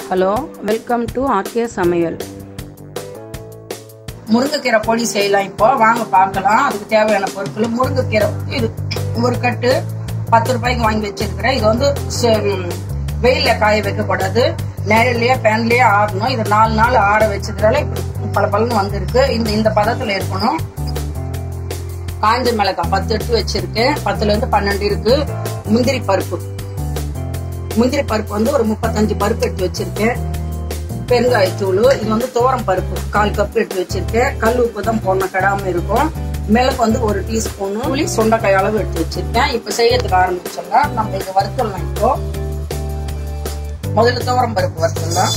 hello welcome to RK சமையல் முருங்கைக்கீரை பொடி செய்யலாம் இப்போ வாங்க பார்க்கலாம் அதுக்கு தேவையான பொருட்கள் முருங்கைக்கீரை இது ஒரு கட்டு பத்து ரூபாய்க்கு வாங்கி வச்சிருக்கிறேன் இது வந்து ச- ம், வெயில்ல காய வைக்கக்கூடாது நேரிலேயே பேன்லயே ஆறணும் இது நாலு நாள் ஆற வச்சதுனால பல பலன்னு வந்திருக்கு இந்த இந்த பதத்துல இருக்கணும் காய்ந்த மிளகாய் பத்து எடுத்து வச்சிருக்கேன் பத்துல இருந்து பன்னெண்டு இருக்கு முந்திரி பருப்பு முந்திரி பருப்பு வந்து ஒரு முப்பத்தஞ்சு பருப்பு எடுத்து வச்சிருக்கேன் பெருங்காயத்தூள் இது வந்து தோரம் பருப்பு கால் கப் எடுத்து வச்சிருக்கேன் கல் உப்பு தான் போடணும் கெடாம இருக்கும் மிளகு வந்து ஒரு டீஸ்பூனு புளி சொண்டக்காய் அளவு எடுத்து வச்சிருக்கேன் இப்ப செய்யறதுக்கு ஆரம்பிச்சிடலாம் நம்ம இதை வறுத்துடலாம் இப்போ முதல்ல துவரம் பருப்பு வறுத்துடலாம்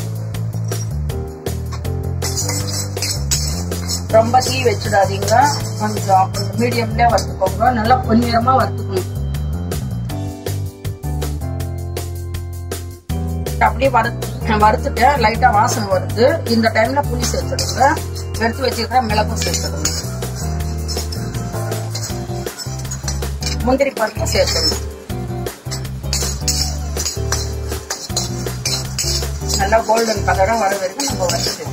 ரொம்ப தீ வச்சிடாதீங்க கொஞ்சம் கொஞ்சம் மீடியம்லயே வறுத்துக்கோங்க நல்லா பொன்னிறமா வறுத்துக்கணும் அப்படியே வறுத்து வறுத்துட்டேன் லைட்டா வாசனை வருது இந்த டைம்ல புளி சேர்த்துடுங்க எடுத்து வச்சிருக்கிற மிளகும் சேர்த்துடுங்க முந்திரி பருப்பு சேர்த்துடுங்க நல்லா கோல்டன் கலரா வர வரைக்கும் நம்ம வறுத்து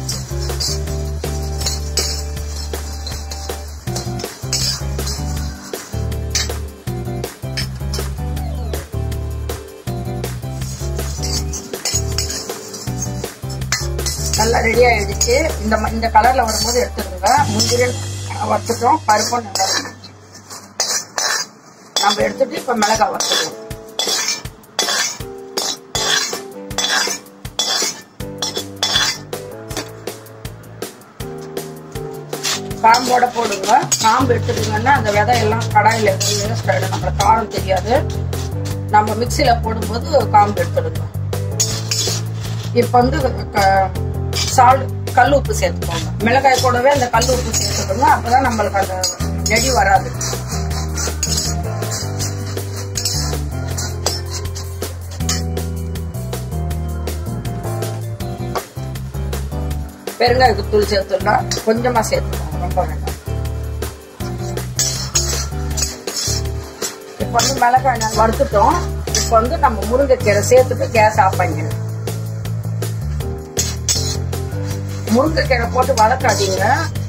நல்லா ரெடி ஆயிடுச்சு இந்த ம- இந்த கலர்ல வரும்போது எடுத்துக்கோங்க முந்திரி வறுத்துட்டோம் பருப்பும் நல்லா இருந்துச்சு நம்ம எடுத்துட்டு இப்ப மிளகாய் வறுத்துக்கலாம் காம்போட போடுங்க காம்பு எடுத்துட்டீங்கன்னா அந்த விதை எல்லாம் கடாயில வேஸ்ட் ஆயிடும் நம்மளுக்கு காரம் தெரியாது நம்ம மிக்சியில போடும்போது காம்பு எடுத்துடுங்க இப்ப வந்து சால்ட் கல் உப்பு சேர்த்துக்கோங்க மிளகாய் கூடவே அந்த கல் உப்பு சேர்த்துக்கோங்க அப்பதான் நம்மளுக்கு அந்த நெடி வராது பெருங்காயத்து தூள் சேர்த்துடலாம் கொஞ்சமா சேர்த்துக்கோங்க ரொம்ப வேண்டாம் இப்ப வந்து மிளகாய் நாங்கள் வறுத்துட்டோம் இப்ப வந்து நம்ம முருங்கைக்கீரை சேர்த்துட்டு கேஸ் ஆஃப் பண்ணிடுங்க முருங்கைக்கீரை போட்டு வதக்காதீங்க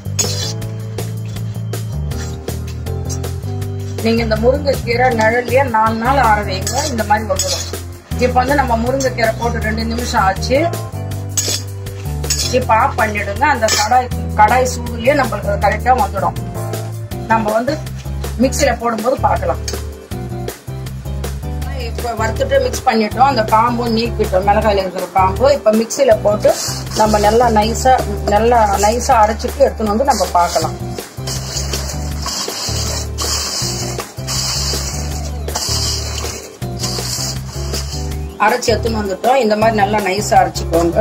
நீங்க இந்த முருங்கைக்கீரை நிழல்லயே நாலு நாள் ஆற வைங்க இந்த மாதிரி வந்துடும் இப்ப வந்து நம்ம முருங்கைக்கீரை போட்டு ரெண்டு நிமிஷம் ஆச்சு இப்ப ஆஃப் பண்ணிடுங்க அந்த கடாய் கடாய் சூடுலயே நம்மளுக்கு கரெக்டா வந்துடும் நம்ம வந்து மிக்சியில போடும்போது பார்க்கலாம் இப்ப வறுத்துட்டு மிக்ஸ் பண்ணிட்டோம் அந்த காம்பும் நீக்கிட்டோம் மிளகாயில இருக்கிற காம்பு இப்ப மிக்சியில போட்டு நம்ம நல்லா நைஸா நல்லா நைஸா அரைச்சிட்டு எடுத்துன்னு வந்து நம்ம பார்க்கலாம் அரைச்சி எடுத்துன்னு வந்துட்டோம் இந்த மாதிரி நல்லா நைஸா அரைச்சிக்கோங்க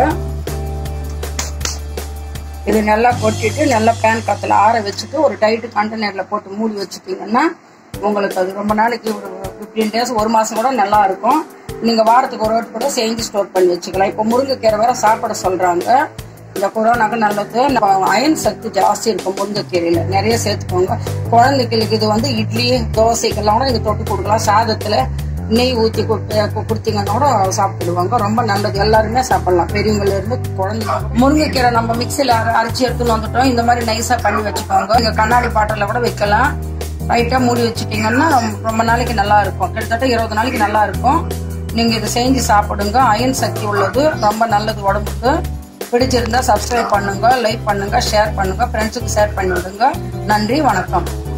இது நல்லா கொட்டிட்டு நல்லா பேன் காத்துல ஆற வச்சுட்டு ஒரு டைட்டு கண்டெய்னர்ல போட்டு மூடி வச்சுட்டீங்கன்னா உங்களுக்கு அது ரொம்ப நாளைக்கு ஒரு ஃபிஃப்டீன் டேஸ் ஒரு மாசம் கூட நல்லா இருக்கும் நீங்க வாரத்துக்கு ஒரு வாட்டி கூட செஞ்சு ஸ்டோர் பண்ணி வச்சுக்கலாம் இப்போ முருங்கைக்கீரை வேற சாப்பிட சொல்றாங்க இந்த கொரோனாக்கு நல்லது அயன் சக்தி ஜாஸ்தி இருக்கும் முருங்கைக்கீரையில நிறைய சேர்த்துக்கோங்க குழந்தைகளுக்கு இது வந்து இட்லி தோசைக்கெல்லாம் கூட நீங்க தொட்டு கொடுக்கலாம் சாதத்துல நெய் ஊத்தி கொடுத்து கொடுத்தீங்கன்னா கூட சாப்பிடுவாங்க ரொம்ப நல்லது எல்லாருமே சாப்பிடலாம் பெரியவங்கல இருந்து குழந்தைங்க முருங்கைக்கீரை நம்ம மிக்சியில அரை- அரைச்சி எடுத்துன்னு வந்துட்டோம் இந்த மாதிரி நைஸா பண்ணி வச்சுக்கோங்க நீங்க கண்ணாடி பாட்டில கூட வைக்கலாம் லைட்டா மூடி வச்சுட்டீங்கன்னா ரொம்ப நாளைக்கு நல்லா இருக்கும் கிட்டத்தட்ட இருபது நாளைக்கு நல்லா இருக்கும் நீங்க இதை செஞ்சு சாப்பிடுங்க அயன் சக்தி உள்ளது ரொம்ப நல்லது உடம்புக்கு பிடிச்சிருந்தா சப்ஸ்கிரைப் பண்ணுங்க லைக் பண்ணுங்க ஷேர் பண்ணுங்க ஃப்ரெண்ட்ஸுக்கு ஷேர் பண்ணி விடுங்க நன்றி வணக்கம்